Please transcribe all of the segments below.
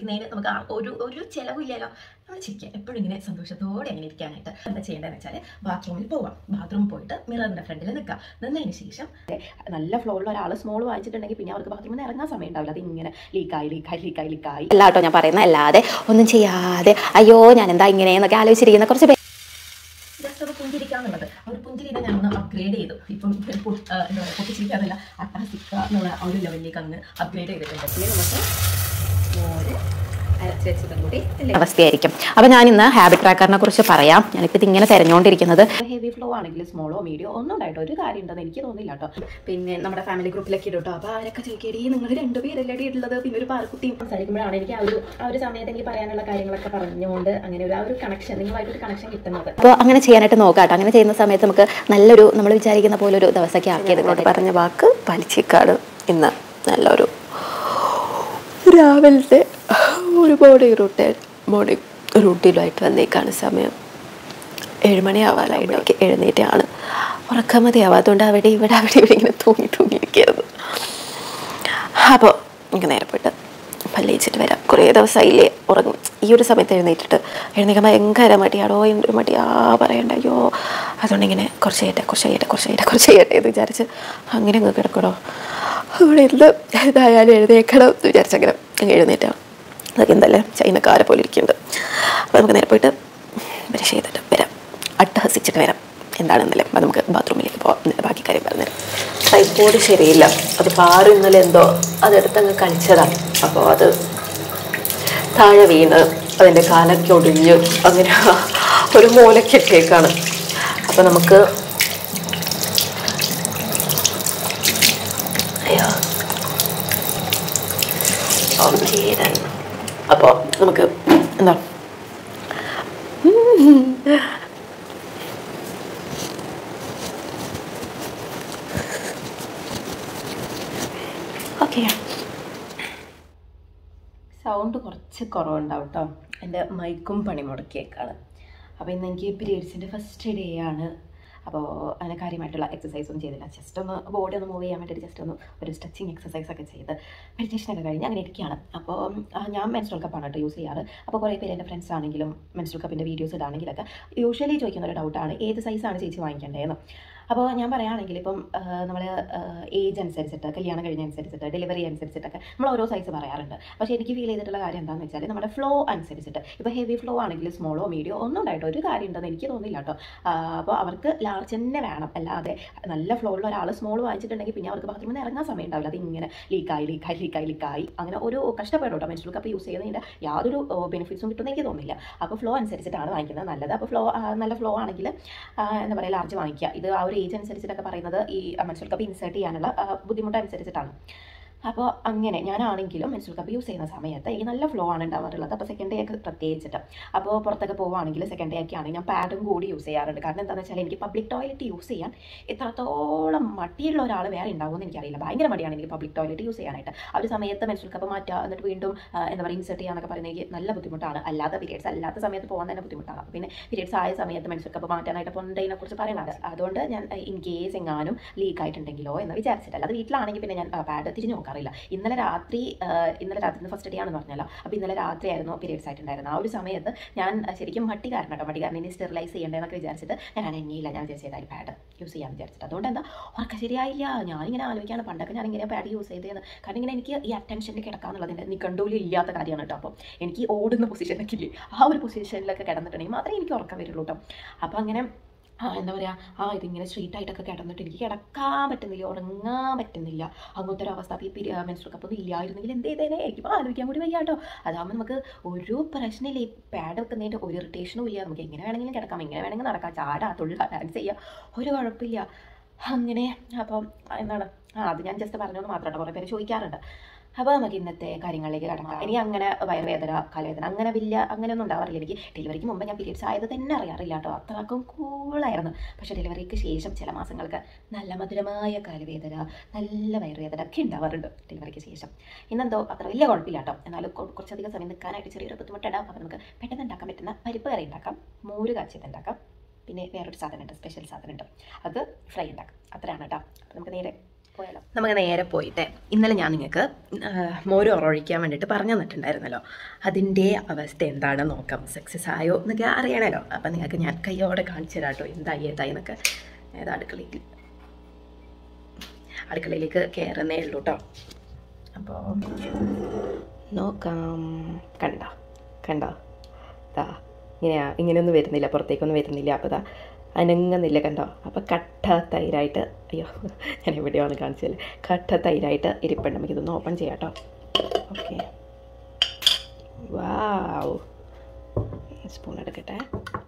ചിരിക്കുന്നതിന് നമുക്ക് ആ ഒരു ഒരു ചിലവില്ലല്ലോ നമ്മൾ ചിരിക്കുക എപ്പോഴും ഇങ്ങനെ സന്തോഷത്തോടെ അങ്ങനെ ഇരിക്കാനായിട്ട് എന്താ ചെയ്യേണ്ടതെന്ന് വെച്ചാൽ ബാത്റൂമിൽ പോവാം ബാത്റൂമിൽ പോയിട്ട് മിററിന്റെ ഫ്രണ്ടിൽ നിൽക്കുക നിന്നതിന് ശേഷം നല്ല ഫ്ലോറിൽ ഒരാൾ സ്മോൾ വാങ്ങിച്ചിട്ടുണ്ടെങ്കിൽ പിന്നെ അവർക്ക് ബാത്റൂമിൽ നിന്ന് ഇറങ്ങാൻ സമയം ഉണ്ടാവില്ല അത് ഇങ്ങനെ ലീക്കായി ലീക്കായി ലീക്കായി ലീക്കായി അല്ല കേട്ടോ ഞാൻ പറയുന്നത് അല്ലാതെ ഒന്നും ചെയ്യാതെ അയ്യോ ഞാൻ എന്താ ഇങ്ങനെയെന്നൊക്കെ ആലോചിച്ചിരിക്കുന്ന കുറച്ച് പേര് ജസ്റ്റ് ഒന്ന് പുഞ്ചിരിക്കാന്നുള്ളത് ആ ഒരു പുഞ്ചിരിനെ ഞാൻ ഒന്ന് അപ്ഗ്രേഡ് ചെയ്തു ഇപ്പം പൊ- ആ, എന്താ പറയുക പൊട്ടിച്ചിരിക്കാന്നല്ല അട്ടാസിക്ക എന്നുള്ള ആ ഒരു ലെവലിലേക്ക് അങ്ങ് അപ്ഗ്രേഡ് ചെയ്തിട്ടുണ്ട് പിന്നെ നമുക്ക് മോര് അരച്ച് വെച്ചതും കൂടി ഇതിലേക്ക് അവസ്ഥയായിരിക്കും അപ്പോൾ ഞാൻ ഇന്ന് ഹാബിറ്റ് ട്രാക്കറിനെ കുറിച്ച് പറയാം ഞാനിപ്പോൾ ഇതിങ്ങനെ തിരഞ്ഞുകൊണ്ടിരിക്കുന്നത് ഹെവി ഫ്ലോ ആണെങ്കിൽ സ്മോളോ മീഡിയോ ഒന്നും ഉണ്ടായിട്ടോ ഒരു കാര്യം ഉണ്ടെന്ന് എനിക്ക് തോന്നില്ല കേട്ടോ പിന്നെ നമ്മുടെ ഫാമിലി ഗ്രൂപ്പിലൊക്കെ ഇടും കേട്ടോ അപ്പോൾ അവരൊക്കെ ചോദിക്കേടി നിങ്ങൾ രണ്ടുപേരല്ലേ ഉള്ളത് പിന്നെ ഒരു പാർക്കുട്ടിയും സംസാരിക്കുമ്പോഴാണ് എനിക്ക് ആ ഒരു ആ ഒരു സമയത്ത് എനിക്ക് പറയാനുള്ള കാര്യങ്ങളൊക്കെ പറഞ്ഞുകൊണ്ട് അങ്ങനെ ഒരു ആ ഒരു കണക്ഷൻ നിങ്ങളുമായിട്ടൊരു കണക്ഷൻ കിട്ടുന്നത് അപ്പോൾ അങ്ങനെ ചെയ്യാനായിട്ട് നോക്കാം കേട്ടോ അങ്ങനെ ചെയ്യുന്ന സമയത്ത് നമുക്ക് നല്ലൊരു നമ്മൾ വിചാരിക്കുന്ന പോലെ ഒരു ദിവസമൊക്കെ ആക്കിയത് പറഞ്ഞ വാക്ക് പാലിച്ചേക്കാട് ഇന്ന് നല്ലൊരു രാവിലത്തെ ഒരു മോർണിംഗ് റൂട്ടീൻ മോർണിംഗ് റൂട്ടീനുമായിട്ട് വന്നേക്കാണ് സമയം ഏഴുമണിയാവാനായിട്ട് എഴുന്നേറ്റാണ് ഉറക്കമതിയാവാത്തതുകൊണ്ട് അവിടെ ഇവിടെ അവിടെ ഇവിടെ ഇങ്ങനെ തൂങ്ങി തൂങ്ങിയിരിക്കരുത് അപ്പോൾ എനിക്ക് നേരെ പോയിട്ട് പല്ലിച്ചിട്ട് വരാം കുറേ ദിവസമായില്ലേ ഉറങ്ങും ഈ ഒരു സമയത്ത് എഴുന്നേറ്റിട്ട് എഴുന്നേക്കാൻ ഭയങ്കര മടിയാടോ എന്തൊരു മടിയാ പറയണ്ട അയ്യോ അതുകൊണ്ട് ഇങ്ങനെ കുറച്ച് ചെയ്യട്ടെ കുറച്ച് ചെയ്യട്ടെ കുറച്ച് ചെയ്യട്ടെ കുറച്ച് ചെയ്യട്ടെ എന്ന് വിചാരിച്ച് അങ്ങനെ അങ്ങ് കിടക്കണോ അവിടെ ഇരുന്ന് ഏതായാലും എഴുന്നേക്കണം എന്ന് വിചാരിച്ചങ്ങനെ അങ്ങ് എഴുന്നേറ്റാണ് അതൊക്കെ എന്തായാലും ചൈനക്കാരെ പോലെ ഇരിക്കുന്നുണ്ട് അപ്പോൾ നമുക്ക് നേരെ പോയിട്ട് ബ്രഷ് ചെയ്തിട്ട് വരാം അട്ടഹസിച്ചിട്ട് വരാം എന്താണെന്നല്ലേ അപ്പോൾ നമുക്ക് ബാത്റൂമിലേക്ക് പോവാം എന്നിട്ട് ബാക്കി കാര്യം പറഞ്ഞുതരാം ട്രൈപ്പോഡ് ശരിയില്ല അത് പാറു ഇന്നലെ എന്തോ അതെടുത്തങ്ങ് കളിച്ചതാണ് അപ്പോൾ അത് താഴെ വീണ് അതിൻ്റെ കാലൊക്കെ ഒടിഞ്ഞ് അങ്ങനെ ഒരു മൂലയ്ക്ക് ഇട്ടേക്കാണ് അപ്പോൾ നമുക്ക് അയ്യോ ഓക്കെ അപ്പോൾ നമുക്ക് എന്താ ഓക്കെ സൗണ്ട് കുറച്ച് കുറവുണ്ടാവും കേട്ടോ എൻ്റെ മൈക്കും പണി മുടക്കിയേക്കാണ് അപ്പോൾ ഇന്ന് എനിക്ക് പീരീഡ്സിൻ്റെ ഫസ്റ്റ് ഡേ ആണ് അപ്പോൾ അങ്ങനെ കാര്യമായിട്ടുള്ള എക്സസൈസ് ഒന്നും ചെയ്തില്ല ജസ്റ്റ് ഒന്ന് ബോഡി ഒന്ന് മൂവ് ചെയ്യാൻ വേണ്ടിയിട്ട് ജസ്റ്റ് ഒന്ന് ഒരു സ്ട്രെച്ചിങ് എക്സസൈസ് ഒക്കെ ചെയ്ത് മെഡിറ്റേഷനൊക്കെ കഴിഞ്ഞ് അങ്ങനെ ഇരിക്കുകയാണ് അപ്പോൾ ആ, ഞാൻ മെൻസ്ട്രൽ കപ്പാണ് കേട്ടോ യൂസ് ചെയ്യാറ് അപ്പോൾ കുറേ പേര് എൻ്റെ ഫ്രണ്ട്സ് ആണെങ്കിലും മെൻസ്ട്രൽ കപ്പിൻ്റെ വീഡിയോസ് ഇടാണെങ്കിലൊക്കെ യൂഷ്വലി ചോദിക്കുന്ന ഒരു ഡൗട്ടാണ് ഏത് സൈസാണ് ചേച്ചി വാങ്ങിക്കേണ്ടതെന്ന് അപ്പോൾ ഞാൻ പറയുകയാണെങ്കിൽ ഇപ്പം നമ്മൾ ഏജ് അനുസരിച്ചിട്ട് കല്യാണം കഴിഞ്ഞ അനുസരിച്ചിട്ട് ഡെലിവറി അനുസരിച്ചിട്ടൊക്കെ നമ്മൾ ഓരോ സൈസ് പറയാറുണ്ട് പക്ഷേ എനിക്ക് ഫീൽ ചെയ്തിട്ടുള്ള കാര്യം എന്താണെന്ന് വെച്ചാൽ നമ്മുടെ ഫ്ലോ അനുസരിച്ചിട്ട് ഇപ്പോൾ ഹെവി ഫ്ലോ ആണെങ്കിൽ സ്മോളോ മീഡിയോ ഒന്നും ഉണ്ടായിട്ടോ ഒരു കാര്യം ഉണ്ടെന്ന് എനിക്ക് തോന്നില്ല കേട്ടോ അപ്പോൾ അവർക്ക് ലാർജ് തന്നെ വേണം അല്ലാതെ നല്ല ഫ്ലോറിൽ ഒരാൾ സ്മോൾ വാങ്ങിച്ചിട്ടുണ്ടെങ്കിൽ പിന്നെ അവർക്ക് ബാത്റൂമിൽ നിന്ന് ഇറങ്ങാൻ സമയം ഉണ്ടാവില്ല അത് ഇങ്ങനെ ലീക്കായി ലീക്കായി ലീക്കായി ലീക്കായി അങ്ങനെ ഒരു കഷ്ടപ്പെടും കേട്ടോ മെൻസ്ട്രൽ കപ്പ് യൂസ് ചെയ്യുന്നതിൻ്റെ യാതൊരു ബെനിഫിറ്റ്സും കിട്ടുമെന്ന് എനിക്ക് തോന്നുന്നില്ല അപ്പോൾ ഫ്ലോ അനുസരിച്ചിട്ടാണ് വാങ്ങിക്കുന്നത് നല്ലത് അപ്പോൾ ഫ്ലോ നല്ല ഫ്ലോ ആണെങ്കിൽ ആ, എന്താ പറയുക ലാർജ് വാങ്ങിക്കുക ഇത് ആ ഒരു ഏജ് അനുസരിച്ചിട്ടൊക്കെ പറയുന്നത് ഈ മെൻസ്ട്രൽ കപ്പ് ഇൻസേർട്ട് ചെയ്യാനുള്ള ആ, ബുദ്ധിമുട്ട് അനുസരിച്ചിട്ടാണ് അപ്പോൾ അങ്ങനെ ഞാനാണെങ്കിലും മെൻസ്ട്രൽ കപ്പ് യൂസ് ചെയ്യുന്ന സമയത്ത് എനിക്ക് നല്ല ഫ്ലോ ആണ് ഉണ്ടാവാറുള്ളത് അപ്പോൾ സെക്കൻഡ് ഡേ ഒക്കെ പ്രത്യേകിച്ചിട്ട് അപ്പോൾ പുറത്തൊക്കെ പോവുകയാണെങ്കിൽ സെക്കൻഡ് ഡേ ഒക്കെ ആണെങ്കിൽ ഞാൻ പാഡും കൂടി യൂസ് ചെയ്യാറുണ്ട് കാരണം എന്താണെന്ന് വെച്ചാൽ എനിക്ക് പബ്ലിക് ടോയ്ലറ്റ് യൂസ് ചെയ്യാൻ എത്രത്തോളം മടിയുള്ള ഒരാൾ വേറെ ഉണ്ടാവുമെന്ന് എനിക്കറിയില്ല ഭയങ്കര മടിയാണ് എനിക്ക് പബ്ലിക് ടോയ്ലറ്റ് യൂസ് ചെയ്യാനായിട്ട് ആ ഒരു സമയത്ത് മെൻസ്ട്രൽ കപ്പ് മാറ്റുക എന്നിട്ട് വീണ്ടും ആ, എന്താ പറയുക ഇൻസെർട്ട് ചെയ്യാന്നൊക്കെ പറയുന്നത് എനിക്ക് നല്ല ബുദ്ധിമുട്ടാണ് അല്ലാത്ത പീരിയഡ്സ് അല്ലാത്ത സമയത്ത് പോകാൻ തന്നെ ബുദ്ധിമുട്ടാണ് അപ്പോൾ പിന്നെ പീരിയഡ്സ് ആയ സമയത്ത് മെൻസ്ട്രൽ കപ്പ് മാറ്റാനായിട്ട് പൊണ്ടതിനെ കുറിച്ച് പറയുന്നത് അതുകൊണ്ട് ഞാൻ ഇൻ കേസ് എങ്ങാനും ലീക്ക് ആയിട്ടുണ്ടെങ്കിലോ എന്ന് വിചാരിച്ചിട്ടല്ല അത് വീട്ടിലാണെങ്കിൽ പിന്നെ ഞാൻ പാഡ് തിരിഞ്ഞു നോക്കാറില്ല ഇന്നലെ രാത്രി ആ, ഇന്നലെ രാത്രി ഫസ്റ്റ് ഡേ ആണെന്ന് പറഞ്ഞല്ലോ അപ്പോൾ ഇന്നലെ രാത്രി ആയിരുന്നു പീരിയഡ്സ് ആയിട്ടുണ്ടായിരുന്നത് ആ ഒരു സമയത്ത് ഞാൻ ആ, ശരിക്കും മട്ടി കാരണം കേട്ടോ മട്ടി കാരണം ഇനി സ്റ്റെറിലൈസ് ചെയ്യേണ്ടതെന്നൊക്കെ വിചാരിച്ചിട്ട് ഞാൻ അനങ്ങിയില്ല ഞാൻ വിചാരിച്ചത് പാഡ് യൂസ് ചെയ്യാമെന്ന് വിചാരിച്ചിട്ട് അതുകൊണ്ട് എന്താ ഉറക്കം ശരിയായില്ല ഞാനിങ്ങനെ ആലോചിക്കാണ് പണ്ടൊക്കെ ഞാൻ ഇങ്ങനെ പാഡ് യൂസ് ചെയ്തതെന്ന് കാരണം ഇങ്ങനെ എനിക്ക് ഈ അറ്റൻഷനിൽ കിടക്കാന്നുള്ളതിൻ്റെ നിക്കണ്ടൂലിൽ ഇല്ലാത്ത കാര്യമാണ് കേട്ടോ അപ്പോൾ എനിക്ക് ഈ ഓടുന്ന പൊസിഷനൊക്കെ ഇല്ലേ ആ ഒരു പൊസിഷനിലൊക്കെ കിടന്നിട്ടുണ്ടെങ്കിൽ മാത്രമേ എനിക്ക് ഉറക്കം വരുള്ളൂ കേട്ടോ അപ്പോൾ അങ്ങനെ ആ എന്താ പറയുക ആ ഇതിങ്ങനെ സ്ട്രീറ്റ് ആയിട്ടൊക്കെ കിടന്നിട്ട് എനിക്ക് കിടക്കാൻ പറ്റുന്നില്ല ഉറങ്ങാൻ പറ്റുന്നില്ല അങ്ങനത്തെ ഒരു അവസ്ഥ അപ്പോൾ ഈ മെൻസ്ട്രൽ കപ്പ് ഒന്നും ഇല്ലായിരുന്നെങ്കിൽ എന്ത് ചെയ്തേനെ എനിക്കിപ്പോൾ ആലോചിക്കാൻ കൂടി വയ്യ കേട്ടോ അതാകുമ്പോൾ നമുക്ക് ഒരു പ്രശ്നമില്ല ഈ പാഡ് വെക്കുന്നതിൻ്റെ ഒരു ഇറിറ്റേഷനും ഇല്ല നമുക്ക് എങ്ങനെ വേണമെങ്കിലും കിടക്കാം എങ്ങനെ വേണമെങ്കിലും നടക്കാം ചാടാ തുള്ള ഡാൻസ് ചെയ്യാം ഒരു കുഴപ്പമില്ല അങ്ങനെ അപ്പം എന്താണ് ആ അത് ഞാൻ ജസ്റ്റ് പറഞ്ഞതെന്ന് മാത്രമല്ല കുറേ പേര് ചോദിക്കാറുണ്ട് അപ്പോൾ നമുക്ക് ഇന്നത്തെ കാര്യങ്ങളിലേക്ക് കടക്കാം ഇനി അങ്ങനെ വയറുവേദന കാലവേദന അങ്ങനെ വലിയ അങ്ങനെയൊന്നും ഉണ്ടാവാറില്ല എനിക്ക് ഡെലിവറിക്ക് മുമ്പ് ഞാൻ പീരീഡ്സ് ആയത് തന്നെ അറിയാറില്ല കേട്ടോ അത്രക്കും കൂളായിരുന്നു പക്ഷേ ഡെലിവറിക്ക് ശേഷം ചില മാസങ്ങൾക്ക് നല്ല മധുരമായ കാലവേദന നല്ല വയറുവേദന ഒക്കെ ഉണ്ടാവാറുണ്ട് ഡെലിവറിക്ക് ശേഷം ഇന്നെന്തോ അത്ര വലിയ കുഴപ്പമില്ല കേട്ടോ എന്നാലും കൊ- കുറച്ചധികം സമയം നിൽക്കാനായിട്ട് ചെറിയൊരു ബുദ്ധിമുട്ടുണ്ടാവും അപ്പോൾ നമുക്ക് പെട്ടെന്ന് ഉണ്ടാക്കാൻ പറ്റുന്ന പരിപ്പ് കറി ഉണ്ടാക്കാം മോര് കാച്ചിയത് ഉണ്ടാക്കാം പിന്നെ വേറൊരു സാധനമുണ്ട് സ്പെഷ്യൽ സാധനമുണ്ട് അത് ഫ്രൈ ഉണ്ടാക്കാം അത്രയാണ് കേട്ടോ അപ്പോൾ നമുക്ക് നേരെ പോയാലോ നമുക്ക് നേരെ പോയിട്ട് ഇന്നലെ ഞാൻ നിങ്ങൾക്ക് മോര് ഉറൊഴിക്കാൻ വേണ്ടിയിട്ട് പറഞ്ഞു തന്നിട്ടുണ്ടായിരുന്നല്ലോ അതിൻ്റെ അവസ്ഥ എന്താണെന്ന് നോക്കാം സക്സസ് ആയോ എന്നൊക്കെ അറിയണമല്ലോ അപ്പം നിങ്ങൾക്ക് ഞാൻ കയ്യോടെ കാണിച്ചു തരാം കേട്ടോ എന്തായി ഏതായി എന്നൊക്കെ ഏതാ അടുക്കളയിൽ അടുക്കളയിലേക്ക് കയറുന്നേ ഉള്ളൂ കേട്ടോ അപ്പോൾ നോക്കാം കണ്ടോ കണ്ടോ ദാ ഇങ്ങനെയാ ഇങ്ങനെയൊന്നും വരുന്നില്ല പുറത്തേക്കൊന്നും വരുന്നില്ല അപ്പോൾ ദാ അനങ്ങുന്നില്ല കണ്ടോ അപ്പോൾ കട്ട തൈരായിട്ട് അയ്യോ ഞാൻ എവിടെയാണ് കാണിച്ചത് കട്ട തൈരായിട്ട് ഇരിപ്പുണ്ട് നമുക്കിതൊന്ന് ഓപ്പൺ ചെയ്യാം കേട്ടോ ഓക്കെ വാവ് സ്പൂൺ എടുക്കട്ടെ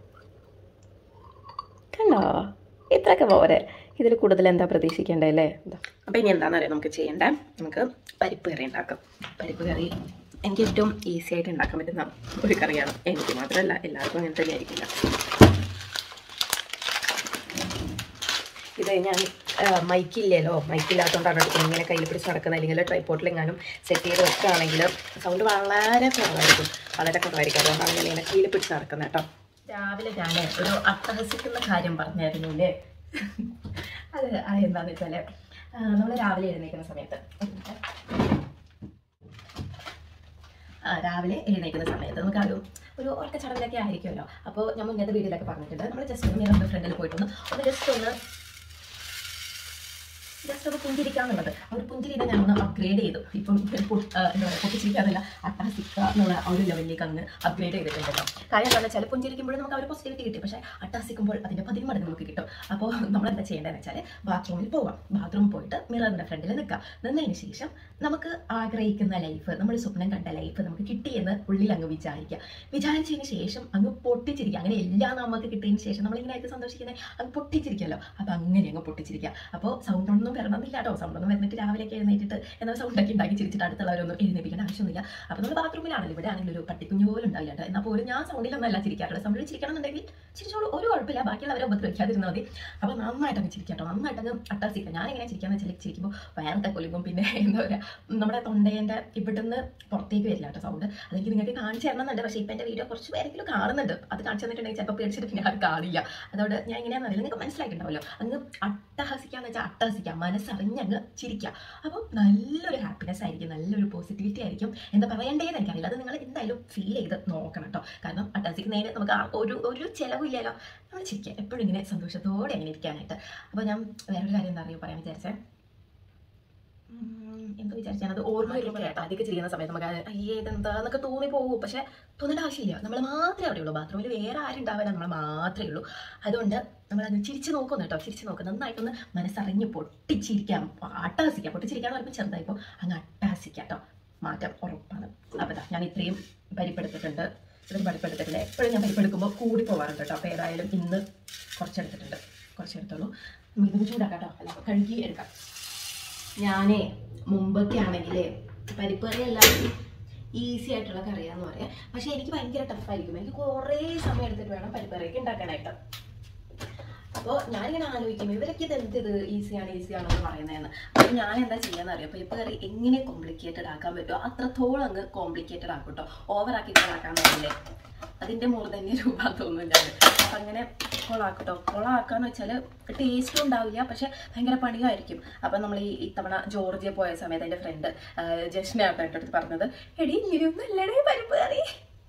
കണ്ടോ ഇത്രയൊക്കെ പോരെ ഇതിൽ കൂടുതൽ എന്താ പ്രതീക്ഷിക്കേണ്ടത് അല്ലേ അപ്പോൾ ഇനി എന്താണെന്ന് അറിയാം നമുക്ക് ചെയ്യേണ്ടേ നമുക്ക് പരിപ്പ് കറി ഉണ്ടാക്കാം പരിപ്പ് കറി എനിക്ക് ഏറ്റവും ഈസി ആയിട്ട് ഉണ്ടാക്കാൻ പറ്റുന്ന ഒരു കറിയാണ് എനിക്ക് മാത്രമല്ല എല്ലാവർക്കും അങ്ങനെ തന്നെ ആയിരിക്കില്ല ഇത് ഞാൻ മൈക്കില്ലല്ലോ മൈക്കില്ലാത്തതുകൊണ്ടാണ് എടുക്കുന്നത് ഇങ്ങനെ കയ്യിൽ പിടിച്ച് നടക്കുന്നത് അല്ലെങ്കിൽ ട്രൈപ്പോട്ടിലെങ്ങാനും സെറ്റ് ചെയ്ത് വെക്കുകയാണെങ്കിൽ സൗണ്ട് വളരെ കുറവായിരിക്കും വളരെ കുറവായിരിക്കും അതുകൊണ്ടാണ് ഞാൻ ഇങ്ങനെ കയ്യിൽ പിടിച്ച് നടക്കുന്നത് കേട്ടോ രാവിലെ ഞാൻ ഒരു അട്ടഹസിക്കുന്ന കാര്യം പറഞ്ഞായിരുന്നില്ലേ അത് എന്താണെന്ന് വെച്ചാൽ നമ്മൾ രാവിലെ എഴുന്നേൽക്കുന്ന സമയത്ത് ആ, രാവിലെ എഴുന്നേൽക്കുന്ന സമയത്ത് നമുക്ക് ആ ഒരു ഒരു ഉറക്ക ചടങ്ങിലൊക്കെ ആയിരിക്കുമല്ലോ അപ്പോൾ ഞാൻ മുന്നത്തെ വീഡിയോയിലൊക്കെ പറഞ്ഞിട്ടുണ്ട് നമ്മൾ ജസ്റ്റ് ഒന്ന് മിററിൻ്റെ ഫ്രണ്ടിൽ പോയിട്ടൊന്ന് ഒന്ന് ജസ്റ്റ് ഒന്ന് ജസ്റ്റ് ഒന്ന് പുഞ്ചിരിക്കാന്നുള്ളത് ആ ഒരു പുഞ്ചിരിനെ ഞാൻ ഒന്ന് അപ്ഗ്രേഡ് ചെയ്തു ഇപ്പം പൊ- ആ, എന്താ പറയുക പൊട്ടിച്ചിരിക്കാറില്ല അട്ടാസിക്ക എന്നുള്ള ആ ഒരു ലെവലിലേക്ക് അങ്ങ് അപ്ഗ്രേഡ് ചെയ്തിട്ടുണ്ട് കേട്ടോ കാര്യം എന്താണെന്ന് വെച്ചാൽ പുഞ്ചിരിക്കുമ്പോൾ നമുക്ക് ആ ഒരു പോസിറ്റിവിറ്റി കിട്ടി പക്ഷേ അട്ടാസിക്കുമ്പോൾ അതിൻ്റെ പതിന്മടങ്ങ് നമുക്ക് കിട്ടും അപ്പോൾ നമ്മൾ എന്താ ചെയ്യേണ്ടതെന്ന് വെച്ചാൽ ബാത്റൂമിൽ പോവാം ബാത്റൂമിൽ പോയിട്ട് മിററിൻ്റെ ഫ്രണ്ടിൽ നിൽക്കാം നിന്നതിന് ശേഷം നമുക്ക് ആഗ്രഹിക്കുന്ന ലൈഫ് നമ്മൾ സ്വപ്നം കണ്ട ലൈഫ് നമുക്ക് കിട്ടിയെന്ന് ഉള്ളിൽ അങ്ങ് വിചാരിക്കുക വിചാരിച്ചതിന് ശേഷം അങ്ങ് പൊട്ടിച്ചിരിക്കുക അങ്ങനെ എല്ലാം നമുക്ക് കിട്ടിയതിന് ശേഷം നമ്മളിങ്ങനെ ആയിട്ട് സന്തോഷിക്കുന്നത് അങ്ങ് പൊട്ടിച്ചിരിക്കുമല്ലോ അപ്പോൾ അങ്ങനെ അങ്ങ് പൊട്ടിച്ചിരിക്കുക അപ്പോൾ സൗണ്ട് ഒന്നും വരണമെന്നില്ല കേട്ടോ സൗണ്ട് ഒന്നും വരുന്നിട്ട് രാവിലെയൊക്കെ എഴുന്നേറ്റിട്ട് എന്നാൽ സൗണ്ടൊക്കെ ഉണ്ടാക്കി ചിരിച്ചിട്ട് അടുത്തുള്ളവരൊന്നും എഴുന്നേപ്പിക്കേണ്ട ആവശ്യമൊന്നുമില്ല അപ്പോൾ നമ്മൾ ബാത്റൂമിലാണല്ലോ ഇവിടെ ആണെങ്കിൽ ഒരു പട്ടിക്കുഞ്ഞു പോലും ഉണ്ടാവില്ല കേട്ടോ എന്നാൽ പോലും ഞാൻ സൗണ്ടിലൊന്നല്ല ചിരിക്കാറുള്ളത് സൗണ്ടിൽ ചിരിക്കണം എന്നുണ്ടെങ്കിൽ ചിരിച്ചോളൂ ഒരു കുഴപ്പമില്ല ബാക്കിയുള്ളവരെ ഉപദ്രവിക്കാതിരുന്നാൽ മതി അപ്പോൾ നന്നായിട്ട് അങ്ങ് ചിരിക്കാം കേട്ടോ നന്നായിട്ട് അങ്ങ് അട്ടാസിക്കാം ഞാൻ എങ്ങനെ ചിരിക്കാന്ന് വെച്ചാൽ ചിരിക്കുമ്പോൾ വയറൊക്കെ കൊല്ലുമ്പോൾ പിന്നെ എന്താ പറയുക നമ്മുടെ തൊണ്ടേൻ്റെ ഇവിടുന്ന് പുറത്തേക്ക് വരില്ല കേട്ടോ സൗണ്ട് അതെനിക്ക് നിങ്ങൾക്ക് കാണിച്ചു തരണമെന്നുണ്ട് പക്ഷേ ഇപ്പം എൻ്റെ വീഡിയോ കുറച്ച് പേരെങ്കിലും കാണുന്നുണ്ട് അത് കാണിച്ചു തന്നിട്ടുണ്ടെങ്കിൽ ചിലപ്പോൾ പേടിച്ചിട്ട് പിന്നെ അത് കാണില്ല അതുകൊണ്ട് ഞാൻ എങ്ങനെയാണെന്ന് അറിയില്ല നിങ്ങൾക്ക് മനസ്സിലായിട്ടുണ്ടാവല്ലോ അങ്ങ് അട്ടഹസിക്കാന്ന് വെച്ചാൽ അട്ടഹസിക്കാം മനസ്സറിഞ്ഞ് അങ്ങ് ചിരിക്കുക അപ്പോൾ നല്ലൊരു ഹാപ്പിനെസ് ആയിരിക്കും നല്ലൊരു പോസിറ്റിവിറ്റി ആയിരിക്കും എന്താ പറയേണ്ടതെന്ന് എനിക്കറിയില്ല അത് നിങ്ങൾ എന്തായാലും ഫീൽ ചെയ്ത് നോക്കണം കേട്ടോ കാരണം അട്ടാസിക്കുന്നതിന് നമുക്ക് ആ ഒരു ഒരു ചിലവില്ലല്ലോ നമ്മൾ ചിരിക്കുക എപ്പോഴും ഇങ്ങനെ സന്തോഷത്തോടെ അങ്ങനെ ഇരിക്കാനായിട്ട് അപ്പോൾ ഞാൻ വേറൊരു കാര്യം എന്താ അറിയോ പറയാൻ വിചാരിച്ചേ ഉം, എന്തോ വിചാരിച്ചാൽ അത് ഓർമ്മ വരുമ്പോൾ കേട്ടോ അതൊക്കെ ചെയ്യുന്ന സമയത്ത് നമുക്ക് അത് അയ്യേ ഇതെന്താന്നൊക്കെ തോന്നി പോകും പക്ഷെ തോന്നേണ്ട ആവശ്യമില്ല നമ്മൾ മാത്രമേ അവിടെ ഉള്ളൂ ബാത്റൂമിൽ വേറെ ആരും ഉണ്ടാവില്ല നമ്മൾ മാത്രമേ ഉള്ളൂ അതുകൊണ്ട് നമ്മൾ അത് ചിരിച്ച് നോക്കുന്നു കേട്ടോ ചിരിച്ച് നോക്കും നന്നായിട്ടൊന്ന് മനസ്സറിഞ്ഞ് പൊട്ടിച്ചിരിക്കാം അട്ടഹസിക്കാം പൊട്ടിച്ചിരിക്കാന്ന് പറയുമ്പോൾ ചെറുതായിപ്പോൾ അങ്ങ് അട്ടഹസിക്കാം കേട്ടോ മാറ്റം ഉറപ്പാണ് അപ്പോൾ ദാ ഞാൻ ഇത്രയും പരിപ്പെടുത്തിട്ടുണ്ട് ഇത്രയും പരിപ്പെടുത്തിട്ടുണ്ട് എപ്പോഴും ഞാൻ പരിപ്പെടുക്കുമ്പോൾ കൂടി പോകാറുണ്ട് കേട്ടോ അപ്പോൾ ഏതായാലും ഇന്ന് കുറച്ചെടുത്തിട്ടുണ്ട് കുറച്ചെടുത്തോളൂ നമുക്കിത് ചൂടാക്കാം കേട്ടോ അല്ല കഴുകി എടുക്കാം ഞാനേ മുമ്പൊക്കെ ആണെങ്കിൽ പരിപ്പ് കറി എല്ലാവർക്കും ഈസി ആയിട്ടുള്ള കറിയാന്ന് പറയാം പക്ഷെ എനിക്ക് ഭയങ്കര ടഫായിരിക്കും എനിക്ക് കുറേ സമയം എടുത്തിട്ട് വേണം പരിപ്പ് കറിയൊക്കെ ഉണ്ടാക്കാനായിട്ട് അപ്പോൾ ഞാനിങ്ങനെ ആലോചിക്കും ഇവരൊക്കെ ഇത് എന്ത് ഇത് ഈസിയാണ് ഈസിയാണോ എന്ന് പറയുന്നതെന്ന് അപ്പോൾ ഞാൻ എന്താ ചെയ്യാന്ന് അറിയാം പരിപ്പ് കറി എങ്ങനെ കോംപ്ലിക്കേറ്റഡ് ആക്കാൻ പറ്റുമോ അത്രത്തോളം അങ്ങ് കോംപ്ലിക്കേറ്റഡ് ആക്കും കേട്ടോ ഓവറാക്കി ആക്കാൻ പറ്റില്ലേ അതിന്റെ മുകളിൽ തന്നെ രൂപ തോന്നുന്നില്ല അപ്പം അങ്ങനെ കൊളാക്കട്ടോ കൊളാക്കാന്ന് വെച്ചാൽ ടേസ്റ്റും ഉണ്ടാവില്ല പക്ഷെ ഭയങ്കര പണിയായിരിക്കും അപ്പം നമ്മൾ ഈ ഇത്തവണ ജോർജിയ പോയ സമയത്ത് എൻ്റെ ഫ്രണ്ട് ജസ്മിയാണ് എൻ്റെ അടുത്ത് പറഞ്ഞത് എടി ഇങ്ങനെയൊന്നും അല്ലടേ പരിപ്പ് കറി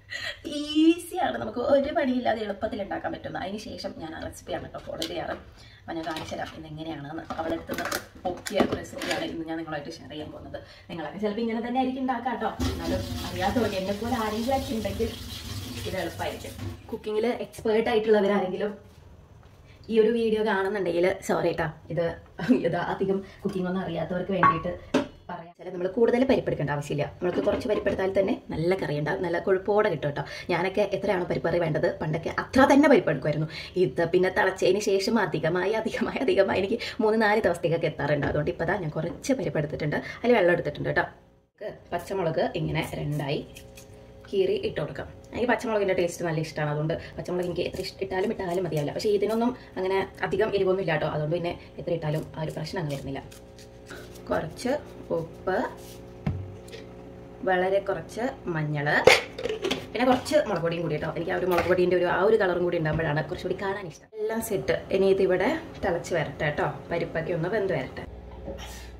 ഈസിയാണ് നമുക്ക് ഒരു പണിയില്ലാതെ എളുപ്പത്തിൽ ഉണ്ടാക്കാൻ പറ്റുന്ന അതിന് ശേഷം ഞാൻ ആ റെസിപ്പിയാണ് കേട്ടോ ഫോളോ ചെയ്യാറ് അപ്പം ഞാൻ കാണിച്ചു തരാം ഇന്ന് എങ്ങനെയാണെന്ന് അവളുടെ അടുത്ത് നിന്ന് പൊക്കിയ റെസിപ്പിയാണ് ഇന്ന് ഞാൻ നിങ്ങളായിട്ട് ഷെയർ ചെയ്യാൻ പോകുന്നത് നിങ്ങളൊക്കെ ചിലപ്പോൾ ഇങ്ങനെ തന്നെ ആയിരിക്കും ഉണ്ടാക്കാം കേട്ടോ എന്നാലും അറിയാത്തവർക്ക് എന്നെ പോലെ ആരെങ്കിലും ഒക്കെ ഉണ്ടെങ്കിൽ ഇത് എളുപ്പമായിരിക്കും കുക്കിങ്ങിൽ എക്സ്പേർട്ട് ആയിട്ടുള്ളവരാരെങ്കിലും ഈ ഒരു വീഡിയോ കാണുന്നുണ്ടെങ്കിൽ സോറി കേട്ടാ ഇത് ഇത് അധികം കുക്കിംഗ് ഒന്നും അറിയാത്തവർക്ക് വേണ്ടിയിട്ട് പറയാം ചില നമ്മൾ കൂടുതൽ പരിപ്പെടുക്കേണ്ട ആവശ്യമില്ല നമ്മൾക്ക് കുറച്ച് പരിപ്പെടുത്താൽ തന്നെ നല്ല കറി ഉണ്ടാവും നല്ല കൊഴുപ്പോടെ കിട്ടും കേട്ടോ ഞാനൊക്കെ എത്രയാണോ പരിപ്പറി വേണ്ടത് പണ്ടൊക്കെ അത്ര തന്നെ പരിപ്പെടുക്കുമായിരുന്നു ഇത് പിന്നെ തിളച്ചതിന് ശേഷം അധികമായി അധികമായി അധികമായി എനിക്ക് മൂന്ന് നാല് ദിവസത്തേക്കൊക്കെ എത്താറുണ്ട് അതുകൊണ്ട് ഇപ്പോൾ ഞാൻ കുറച്ച് പരിപ്പെടുത്തിട്ടുണ്ട് അതിൽ വെള്ളം എടുത്തിട്ടുണ്ട് കേട്ടോ പച്ചമുളക് ഇങ്ങനെ രണ്ടായി കീറി ഇട്ട് കൊടുക്കാം എനിക്ക് പച്ചമുളകിൻ്റെ ടേസ്റ്റ് നല്ല ഇഷ്ടമാണ് അതുകൊണ്ട് പച്ചമുളക് എനിക്ക് എത്ര ഇഷ്ട ഇട്ടാലും ഇട്ടാലും മതിയാവില്ല പക്ഷേ ഇതിനൊന്നും അങ്ങനെ അധികം എരിവൊന്നും ഇല്ല കേട്ടോ അതുകൊണ്ട് പിന്നെ എത്ര ഇട്ടാലും ആ ഒരു പ്രശ്നം അങ്ങ് വരുന്നില്ല കുറച്ച് ഉപ്പ് വളരെ കുറച്ച് മഞ്ഞൾ പിന്നെ കുറച്ച് മുളക് പൊടിയും കൂടി കേട്ടോ എനിക്ക് ആ ഒരു മുളക് പൊടീൻ്റെ ഒരു ആ ഒരു കളറും കൂടി ഉണ്ടാകുമ്പോഴാണ് കുറച്ചുകൂടി കാണാൻ ഇഷ്ടം എല്ലാം സെറ്റ് ഇനി ഇതിവിടെ തിളച്ച് വരട്ടെ കേട്ടോ പരിപ്പൊക്കെ ഒന്ന് വെന്ത് വരട്ടെ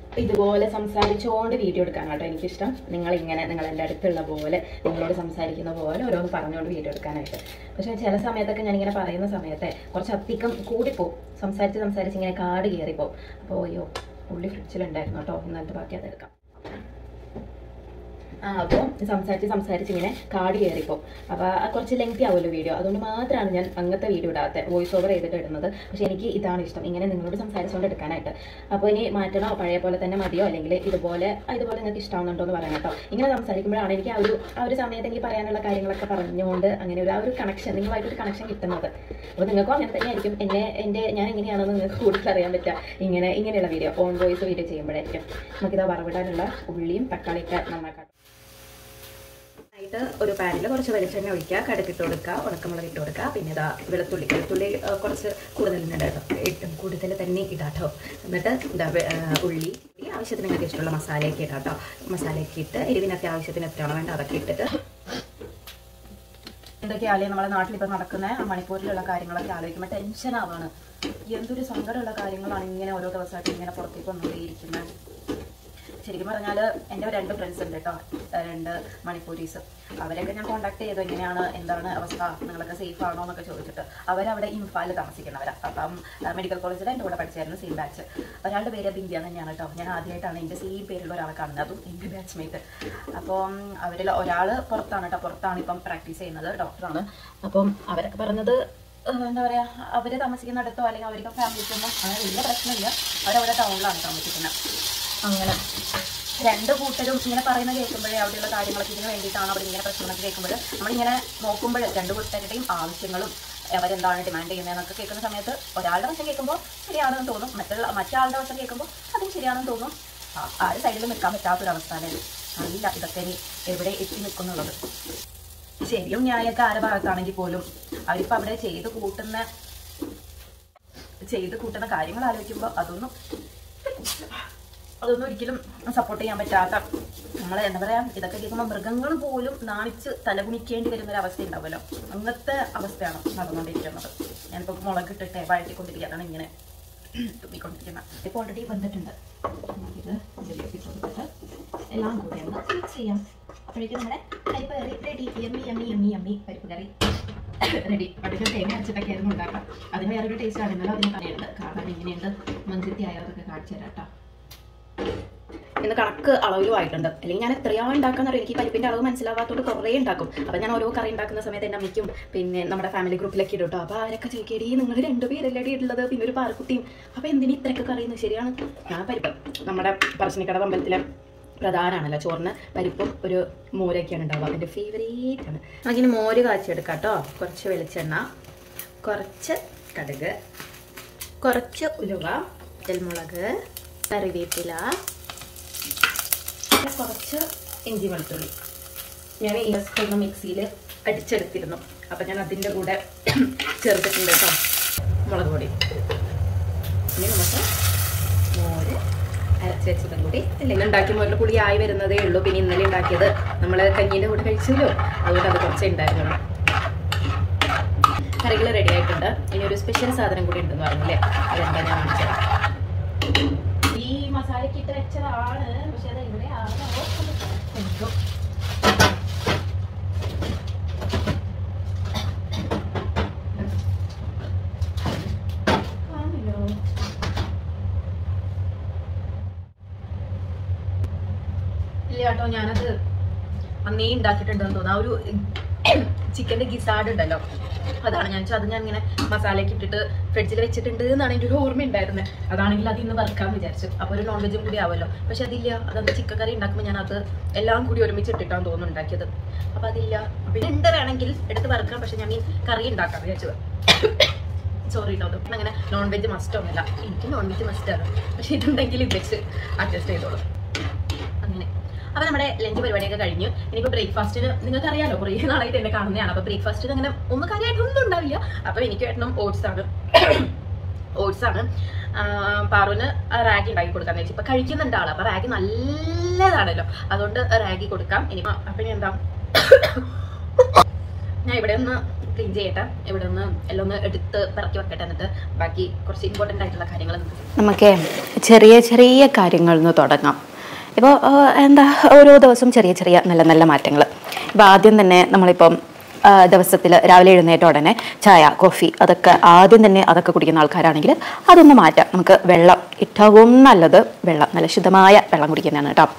ഇതുപോലെ സംസാരിച്ചുകൊണ്ട് വീഡിയോ എടുക്കാനാട്ടോ എനിക്കിഷ്ടം നിങ്ങൾ ഇങ്ങനെ നിങ്ങൾ എൻ്റെ അടുത്തുള്ള പോലെ നിങ്ങളോട് സംസാരിക്കുന്ന പോലെ ഓരോന്ന് പറഞ്ഞുകൊണ്ട് വീഡിയോ എടുക്കാനായിട്ട് പക്ഷേ ചില സമയത്തൊക്കെ ഞാനിങ്ങനെ പറയുന്ന സമയത്തെ കുറച്ച് അധികം കൂടിപ്പോവും സംസാരിച്ച് സംസാരിച്ച് ഇങ്ങനെ കാട് കയറിപ്പോവും അപ്പോൾ അയ്യോ ഉള്ളി ഫ്രിഡ്ജിലുണ്ടായിരുന്നു കേട്ടോ ഇന്നത്തെ ബാക്കി അതെടുക്കാം ആ അപ്പോൾ സംസാരിച്ച് സംസാരിച്ച് ഇങ്ങനെ കാട് കയറിപ്പോ അപ്പോൾ കുറച്ച് ലെങ്തി ആവുമല്ലോ വീഡിയോ അതുകൊണ്ട് മാത്രമാണ് ഞാൻ അങ്ങനത്തെ വീഡിയോ ഇടാത്ത വോയിസ് ഓവർ ചെയ്തിട്ട് ഇടുന്നത് പക്ഷേ എനിക്ക് ഇതാണ് ഇഷ്ടം ഇങ്ങനെ നിങ്ങളോട് സംസാരിച്ചുകൊണ്ട് എടുക്കാനായിട്ട് അപ്പോൾ ഇനി മാറ്റണോ പഴയ പോലെ തന്നെ മതിയോ അല്ലെങ്കിൽ ഇതുപോലെ ആ, ഇതുപോലെ നിങ്ങൾക്ക് ഇഷ്ടമാവുന്നുണ്ടോ എന്ന് പറയാം കേട്ടോ ഇങ്ങനെ സംസാരിക്കുമ്പോഴാണ് എനിക്ക് ആ ഒരു ആ ഒരു സമയത്ത് എനിക്ക് പറയാനുള്ള കാര്യങ്ങളൊക്കെ പറഞ്ഞുകൊണ്ട് അങ്ങനെ ഒരു ആ ഒരു കണക്ഷൻ നിങ്ങളുമായിട്ടൊരു കണക്ഷൻ കിട്ടുന്നത് അപ്പോൾ നിങ്ങൾക്കും അങ്ങനെ തന്നെ ആയിരിക്കും എന്നെ എൻ്റെ ഞാൻ എങ്ങനെയാണെന്ന് നിങ്ങൾക്ക് കൂടുതൽ അറിയാൻ പറ്റുക ഇങ്ങനെ ഇങ്ങനെയുള്ള വീഡിയോ ഓൺ വോയിസ് വീഡിയോ ചെയ്യുമ്പോഴായിരിക്കും നമുക്കിത് വറവിടാനുള്ള ഉള്ളിയും തക്കാളിയൊക്കെ നന്നാക്കാം ആയിട്ട് ഒരു പാനിൽ കുറച്ച് വെളിച്ചെണ്ണ ഒഴിക്കുക കടുകിട്ട് കൊടുക്കുക ഉണക്കമുളക് ഇട്ട് കൊടുക്കുക പിന്നെ ഇതാ വെളുത്തുള്ളി വെളുത്തുള്ളി ആ, കുറച്ച് കൂടുതൽ തന്നെ ഇടാം കേട്ടോ കൂടുതൽ തന്നെ ഇടാട്ടോ എന്നിട്ട് ഇതാ വെ- ആ, ഉള്ളി ഈ ആവശ്യത്തിന് നിങ്ങൾക്ക് ഇഷ്ടമുള്ള മസാലയൊക്കെ ഇടാട്ടോ മസാലയൊക്കെ ഇട്ട് എരിവിനൊക്കെ ആവശ്യത്തിന് എത്രയാണോ വേണ്ട അതൊക്കെ ഇട്ടിട്ട് എന്തൊക്കെയാലേ നമ്മുടെ നാട്ടിൽ ഇപ്പോൾ നടക്കുന്ന മണിപ്പൂരിലുള്ള കാര്യങ്ങളൊക്കെ ആലോചിക്കുമ്പോൾ ടെൻഷൻ ആവാണ് എന്തൊരു സങ്കടമുള്ള കാര്യങ്ങളാണ് ഇങ്ങനെ ഓരോ ദിവസമായിട്ട് ഇങ്ങനെ പുറത്തേക്ക് വന്നുകൊണ്ടേയിരിക്കുന്നത് ശരിക്കും പറഞ്ഞാൽ എൻ്റെ രണ്ട് ഫ്രണ്ട്സ് ഉണ്ട് കേട്ടോ രണ്ട് മണിപ്പൂരീസ് അവരൊക്കെ ഞാൻ കോൺടാക്ട് ചെയ്തു എങ്ങനെയാണ് എന്താണ് അവസ്ഥ നിങ്ങളൊക്കെ സേഫ് ആണോ എന്നൊക്കെ ചോദിച്ചിട്ട് അവരവിടെ ഇംഫാലിൽ താമസിക്കുന്നവരാ അപ്പം മെഡിക്കൽ കോളേജിൽ എൻ്റെ കൂടെ പഠിച്ചായിരുന്നു സെയിം ബാച്ച് ഒരാളുടെ പേര് ബിന്ദിയ തന്നെയാണ് കേട്ടോ ഞാൻ ആദ്യമായിട്ടാണ് എൻ്റെ സെയിം പേരിലുള്ള ഒരാളെ കാണുന്നത് അതും എൻ്റെ ബാച്ച്മേറ്റ് അപ്പം അവരിൽ ഒരാൾ പുറത്താണ് കേട്ടോ പുറത്താണ് ഇപ്പം പ്രാക്ടീസ് ചെയ്യുന്നത് ഡോക്ടറാണ് അപ്പം അവരൊക്കെ പറഞ്ഞത് ഏഹ് എന്താ പറയാ അവര് താമസിക്കുന്നിടത്തോ അല്ലെങ്കിൽ അവർക്ക് ഫാമിലിക്കൊന്നും അങ്ങനെ വലിയ പ്രശ്നമില്ല അവരവിടെ ടൗണിലാണ് താമസിക്കുന്നത് അങ്ങനെ രണ്ട് കൂട്ടരും ഇങ്ങനെ പറയുന്ന കേൾക്കുമ്പോഴേ അവിടെയുള്ള കാര്യങ്ങളൊക്കെ ഇതിന് വേണ്ടിയിട്ടാണ് അവർ ഇങ്ങനെ പ്രശ്നങ്ങളൊക്കെ കേൾക്കുമ്പോൾ നമ്മളിങ്ങനെ നോക്കുമ്പോൾ രണ്ട് കൂട്ടരുടെയും ആവശ്യങ്ങളും അവരെന്താണ് ഡിമാൻഡ് ചെയ്യുന്നതെന്നൊക്കെ കേൾക്കുന്ന സമയത്ത് ഒരാളുടെ വശം കേൾക്കുമ്പോൾ ശരിയാണെന്ന് തോന്നും മറ്റുള്ള മറ്റാളുടെ വശം കേൾക്കുമ്പോൾ അതും ശരിയാണെന്ന് തോന്നും ആ ആ ഒരു സൈഡിൽ നിൽക്കാൻ പറ്റാത്തൊരവസ്ഥയാണ് അറിയില്ല ഇതൊക്കെ ഇനി എവിടെ എത്തി നിൽക്കുന്നുള്ളത് ശരിയും ന്യായമൊക്കെ ആരുടെ ഭാഗത്താണെങ്കിൽ പോലും അവരിപ്പോൾ അവിടെ ചെയ്ത് കൂട്ടുന്ന ചെയ്ത് കൂട്ടുന്ന കാര്യങ്ങൾ ആലോചിക്കുമ്പോൾ അതൊന്നും അതൊന്നും ഒരിക്കലും സപ്പോർട്ട് ചെയ്യാൻ പറ്റാത്ത നമ്മൾ എന്താ പറയാ ഇതൊക്കെ കേൾക്കുമ്പോൾ മൃഗങ്ങൾ പോലും നാണിച്ച് തലകുണിക്കേണ്ടി വരുന്ന ഒരു അവസ്ഥ ഉണ്ടാവുമല്ലോ അങ്ങനത്തെ അവസ്ഥയാണ് നടന്നുകൊണ്ടിരിക്കുന്നത് ഞാനിപ്പോൾ മുളക് ഇട്ടിട്ട് വഴറ്റിക്കൊണ്ടിരിക്കുക അതാണ് ഇങ്ങനെ തുമ്മിക്കൊണ്ടിരിക്കുന്നത് ഇപ്പോൾ ഓൾറെഡി വന്നിട്ടുണ്ട് നമുക്കിത് ഇതിലേക്ക് ഇട്ട് കൊടുത്തിട്ട് എല്ലാം കൂടി ഒന്ന് മിക്സ് ചെയ്യാം അപ്പോഴേക്കും നമ്മുടെ പരിപ്പ് കറി ready yummy yummy yummy yummy പരിപ്പ് കറി റെഡി അതിന് തേങ്ങ അരച്ചിട്ടൊക്കെ ആയിരുന്നു ഉണ്ടാക്കാം അതിന് വേറൊരു ടേസ്റ്റ് ആണെന്നല്ലോ അതിന് പറയുന്നത് കാണാൻ എങ്ങനെയുണ്ട് മഞ്ചത്തി ആയതൊക്കെ കാണിച്ചു തരാം കേട്ടോ ഇന്ന് കണക്ക് അളവിലും ആയിട്ടുണ്ട് അല്ലെങ്കിൽ ഞാൻ എത്രയാ ഉണ്ടാക്കാന്ന് അറിയാം എനിക്ക് ഈ പരിപ്പിന്റെ അളവ് മനസ്സിലാവാത്തതുകൊണ്ട് കുറേ ഉണ്ടാക്കും അപ്പൊ ഞാൻ ഓരോ കറി ഉണ്ടാക്കുന്ന സമയത്ത് എൻ്റെ അമ്മയ്ക്കും പിന്നെ നമ്മുടെ ഫാമിലി ഗ്രൂപ്പിലൊക്കെ ഇടും കേട്ടോ അപ്പൊ അവരൊക്കെ ചോദിക്കേടി നിങ്ങൾ രണ്ടുപേരല്ലേ ഉള്ളത് പിന്നെ ഒരു പാറക്കുട്ടിയും അപ്പൊ എന്തിനു ഇത്രയൊക്കെ കറിയുന്നു ശരിയാണ് ഞാൻ പരിപ്പ് നമ്മുടെ പറശ്ശിനിക്കടവ് അമ്പലത്തിലെ പ്രധാനമാണല്ലോ ചോറിന് പരിപ്പും ഒരു മോരൊക്കെയാണ് ഉണ്ടാവുക അതിൻ്റെ ഫേവറേറ്റ് ആണ് അങ്ങനെ മോര് കാച്ചെടുക്കാം കേട്ടോ കുറച്ച് വെളിച്ചെണ്ണ കുറച്ച് കടുക് കുറച്ച് ഉലുവ തെൽമുളക് കറിവേപ്പില പിന്നെ കുറച്ച് ഇഞ്ചി വെളുത്തുള്ളി ഞാൻ ഈ ഒന്ന് മിക്സിയിൽ അടിച്ചെടുത്തിരുന്നു അപ്പം ഞാൻ അതിൻ്റെ കൂടെ ചേർത്തിട്ടുണ്ട് കേട്ടോ മുളക് പൊടി ഇനി നമുക്ക് മോര് അരച്ച് വെച്ചതും കൂടി അല്ലെങ്കിൽ ഉണ്ടാക്കിയ മോരിൽ പുളി ആയി വരുന്നതേ ഉള്ളൂ പിന്നെ ഇന്നലെ ഉണ്ടാക്കിയത് നമ്മൾ കഞ്ഞീൻ്റെ കൂടെ കഴിച്ചല്ലോ അതുകൊണ്ട് അത് കുറച്ചേ ഉണ്ടായിരുന്നുള്ളൂ കറികൾ റെഡി ആയിട്ടുണ്ട് ഇനി ഒരു സ്പെഷ്യൽ സാധനം കൂടി ഉണ്ടെന്ന് പറഞ്ഞില്ലേ അതെന്താ ഞാൻ കാണിച്ചത് ഈ മസാലയ്ക്ക് ഇട്ട് വെച്ചതാണ് പക്ഷെ അത് ഇവിടെ ആണോ എന്തോ കാണില്ലോ ഇല്ല കേട്ടോ ഞാനത് അന്നേ ഉണ്ടാക്കിയിട്ടുണ്ടെന്ന് തോന്നുന്നു ആ ഒരു ചിക്കൻ്റെ ഗിസാഡ് ഉണ്ടല്ലോ അതാണ് ഞാൻ വെച്ചാൽ അത് ഞാൻ ഇങ്ങനെ മസാലയൊക്കെ ഇട്ടിട്ട് ഫ്രിഡ്ജിൽ വെച്ചിട്ടുണ്ട് എന്നാണ് എൻ്റെ ഒരു ഓർമ്മ ഉണ്ടായിരുന്നത് അതാണെങ്കിൽ അത് ഇന്ന് വറുക്കാമെന്ന് വിചാരിച്ചു അപ്പോൾ ഒരു നോൺ വെജും കൂടി ആവുമല്ലോ പക്ഷെ അതില്ല അതെന്താ ചിക്കൻ കറി ഉണ്ടാക്കുമ്പോൾ ഞാൻ അത് എല്ലാം കൂടി ഒരുമിച്ച് ഇട്ടിട്ടാണ് തോന്നുന്നു ഉണ്ടാക്കിയത് അപ്പോൾ അതില്ല പിന്നെ ഉണ്ട് വേണമെങ്കിൽ എടുത്ത് വറുക്കാം പക്ഷെ ഞാൻ ഈ കറി ഉണ്ടാക്കാം വിചാരിച്ചത് സോറി കേട്ടോ അത് അങ്ങനെ നോൺ വെജ് മസ്റ്റ് ഒന്നുമില്ല എനിക്ക് നോൺ വെജ് മസ്റ്റാണ് പക്ഷെ ഇതുണ്ടെങ്കിൽ ഇത് വെച്ച് അഡ്ജസ്റ്റ് ചെയ്തോളൂ അങ്ങനെ അപ്പൊ നമ്മുടെ ലഞ്ച് പരിപാടിയൊക്കെ കഴിഞ്ഞു ഇനിയിപ്പോ ബ്രേക്ക്ഫാസ്റ്റിന് നിങ്ങൾക്ക് അറിയാലോ കുറേ നാളായിട്ട് എന്നെ കാണുന്നതാണ് അപ്പൊ ബ്രേക്ക്ഫാസ്റ്റിന് അങ്ങനെ ഒന്നും കാര്യമായിട്ട് ഒന്നും ഉണ്ടാവില്ല അപ്പൊ എനിക്ക് വേണം ഓട്സ് ആണ് ഓട്സ് ആണ് ആ, പാറുവിന് റാഗി ഉണ്ടാക്കി കൊടുക്കാന്ന് വെച്ചു ഇപ്പൊ കഴിക്കുന്നുണ്ട് ആള് അപ്പൊ റാഗി നല്ലതാണല്ലോ അതുകൊണ്ട് റാഗി കൊടുക്കാം ഇനി അപ്പൊ ഇനി എന്താ ഞാൻ ഇവിടെ ഒന്ന് ക്ലീൻ ചെയ്യട്ടെ ഇവിടെ ഒന്ന് എല്ലാം ഒന്ന് എടുത്ത് പിറക്കി വെക്കട്ടെ എന്നിട്ട് ബാക്കി കുറച്ച് ഇമ്പോർട്ടൻ്റ് ആയിട്ടുള്ള കാര്യങ്ങൾ നമുക്ക് ചെറിയ ചെറിയ കാര്യങ്ങളിൽ നിന്ന് തുടങ്ങാം ഇപ്പോൾ എന്താ ഓരോ ദിവസവും ചെറിയ ചെറിയ നല്ല നല്ല മാറ്റങ്ങൾ ഇപ്പോൾ ആദ്യം തന്നെ നമ്മളിപ്പം ദിവസത്തിൽ രാവിലെ എഴുന്നേറ്റ ഉടനെ ചായ കോഫി അതൊക്കെ ആദ്യം തന്നെ അതൊക്കെ കുടിക്കുന്ന ആൾക്കാരാണെങ്കിൽ അതൊന്ന് മാറ്റാം നമുക്ക് വെള്ളം ഏറ്റവും നല്ലത് വെള്ളം നല്ല ശുദ്ധമായ വെള്ളം കുടിക്കുന്നതാണ് കേട്ടോ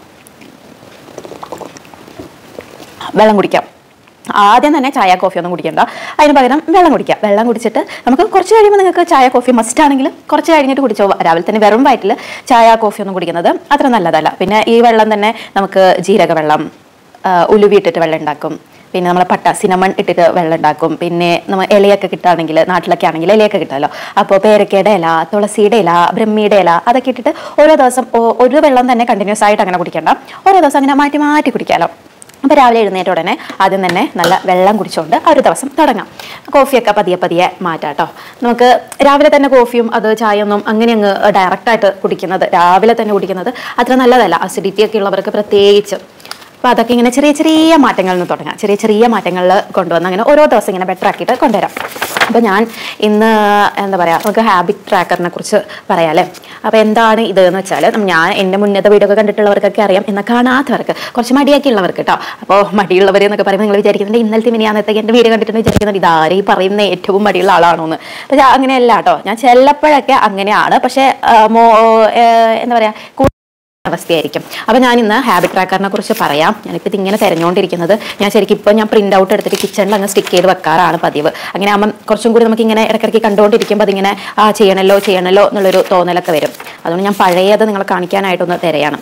വെള്ളം കുടിക്കാം ആദ്യം തന്നെ ചായ കോഫി ഒന്നും കുടിക്കണ്ട അതിന് പകരം വെള്ളം കുടിക്കാം വെള്ളം കുടിച്ചിട്ട് നമുക്ക് കുറച്ച് കഴിയുമ്പോൾ നിങ്ങൾക്ക് ചായ കോഫി മസ്റ്റ് ആണെങ്കിൽ കുറച്ച് കഴിഞ്ഞിട്ട് കുടിച്ചോ രാവിലെ തന്നെ വെറും വയറ്റിൽ ചായ കോഫി ഒന്നും കുടിക്കുന്നത് അത്ര നല്ലതല്ല പിന്നെ ഈ വെള്ളം തന്നെ നമുക്ക് ജീരക വെള്ളം ആ, ഉലുവി ഇട്ടിട്ട് വെള്ളം ഉണ്ടാക്കും പിന്നെ നമ്മൾ പട്ട സിനമൺ ഇട്ടിട്ട് വെള്ളം ഉണ്ടാക്കും പിന്നെ നമ്മൾ ഇലയൊക്കെ കിട്ടുകയാണെങ്കിൽ നാട്ടിലൊക്കെ ആണെങ്കിൽ ഇലയൊക്കെ കിട്ടുമല്ലോ അപ്പോൾ പേരക്കയുടെ ഇല തുളസിയുടെ ഇല ബ്രഹ്മിയുടെ ഇല അതൊക്കെ ഇട്ടിട്ട് ഓരോ ദിവസം ഓ- ഒരു വെള്ളം തന്നെ കണ്ടിന്യൂസ് ആയിട്ട് അങ്ങനെ കുടിക്കണ്ട ഓരോ ദിവസം അങ്ങനെ മാറ്റി മാറ്റി കുടിക്കാമല്ലോ അപ്പോൾ രാവിലെ എഴുന്നേറ്റ ഉടനെ ആദ്യം തന്നെ നല്ല വെള്ളം കുടിച്ചുകൊണ്ട് ആ ഒരു ദിവസം തുടങ്ങാം കോഫിയൊക്കെ പതിയെ പതിയെ മാറ്റാം കേട്ടോ നമുക്ക് രാവിലെ തന്നെ കോഫിയും അത് ചായ ഒന്നും അങ്ങനെ അങ്ങ് ഡയറക്റ്റായിട്ട് കുടിക്കുന്നത് രാവിലെ തന്നെ കുടിക്കുന്നത് അത്ര നല്ലതല്ല അസിഡിറ്റി ഒക്കെ ഉള്ളവർക്ക് പ്രത്യേകിച്ച് അപ്പോൾ അതൊക്കെ ഇങ്ങനെ ചെറിയ ചെറിയ മാറ്റങ്ങളിൽ നിന്ന് തുടങ്ങാം ചെറിയ ചെറിയ മാറ്റങ്ങളിൽ കൊണ്ടുവന്ന് അങ്ങനെ ഓരോ ദിവസം ഇങ്ങനെ ബെറ്റർ ആക്കിയിട്ട് കൊണ്ടുവരാം അപ്പോൾ ഞാൻ ഇന്ന് എന്താ പറയുക നമുക്ക് ഹാബിറ്റ് ട്രാക്കറിനെ കുറിച്ച് പറയാമല്ലേ അപ്പോൾ എന്താണ് ഇത് എന്ന് വെച്ചാൽ ഞാൻ എൻ്റെ മുന്നത്തെ വീഡിയോ ഒക്കെ കണ്ടിട്ടുള്ളവർക്കൊക്കെ അറിയാം എന്നാൽ കാണാത്തവർക്ക് കുറച്ച് മടിയൊക്കെ ഉള്ളവർക്ക് കേട്ടോ അപ്പോൾ മടിയുള്ളവർ എന്നൊക്കെ പറയുമ്പോൾ നിങ്ങൾ വിചാരിക്കുന്നുണ്ട് ഇന്നലത്തെ മിനിയാന്നത്തേക്ക് എൻ്റെ വീഡിയോ കണ്ടിട്ട് വിചാരിക്കുന്നുണ്ട് ഇതാരെ ഈ പറയുന്ന ഏറ്റവും മടിയുള്ള ആളാണോ എന്ന് പക്ഷേ അങ്ങനെയല്ല കേട്ടോ ഞാൻ ചിലപ്പോഴൊക്കെ അങ്ങനെയാണ് പക്ഷേ ആ, മോ ഏ, എന്താ പറയുക അവസ്ഥയായിരിക്കും അപ്പോൾ ഞാൻ ഇന്ന് ഹാബിറ്റ് ട്രാക്കറിനെ കുറിച്ച് പറയാം ഞാനിപ്പോൾ ഇതിങ്ങനെ തിരഞ്ഞുകൊണ്ടിരിക്കുന്നത് ഞാൻ ശരിക്കും ഇപ്പോൾ ഞാൻ പ്രിൻ്റ് ഔട്ട് എടുത്തിട്ട് കിച്ചണിൽ അങ്ങ് സ്റ്റിക്ക് ചെയ്ത് വെക്കാറാണ് പതിവ് അങ്ങനെ ആകുമ്പം കുറച്ചും കൂടി നമുക്ക് ഇങ്ങനെ ഇടയ്ക്കിടയ്ക്ക് കണ്ടുകൊണ്ടിരിക്കുമ്പോൾ അതിങ്ങനെ ആ ചെയ്യണല്ലോ ചെയ്യണല്ലോ എന്നുള്ളൊരു തോന്നലൊക്കെ വരും അതുകൊണ്ട് ഞാൻ പഴയത് നിങ്ങളെ കാണിക്കാനായിട്ടൊന്ന് തിരയാണ്